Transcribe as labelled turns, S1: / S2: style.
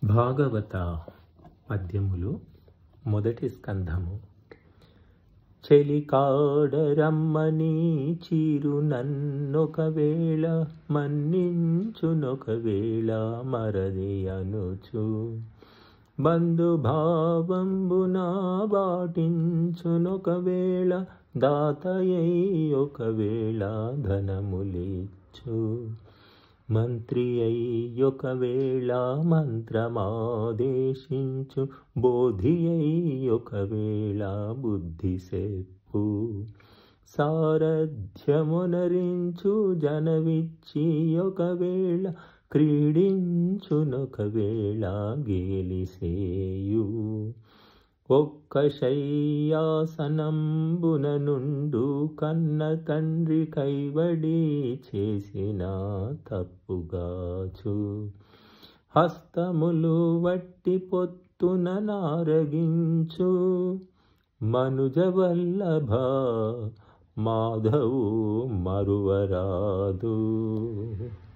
S1: భాగవత పద్యములు మొదటి స్కంధము చెలికాడరమ్మని చీరు నన్నొకవేళ మన్నించునొకవేళ మరది అనుచు బంధుభావంబున బాటించునొకవేళ దాతయై ఒకవేళ ధనములిచ్చు మంత్రి అయి ఒకవేళ మంత్రమాదేశించు బోధి అయి ఒకవేళ బుద్ధి సెప్పు సారథ్యమునరించు జనవిచ్చి ఒకవేళ క్రీడించునొకవేళ గేలిసేయు ఒక్క శయ్యాసనంబున నుండు కన్న తండ్రి కైవడి చేసిన తప్పుగాచు హస్తములు వట్టి పొత్తున నారగించు మనుజ వల్లభ మాధవు మరువరాదు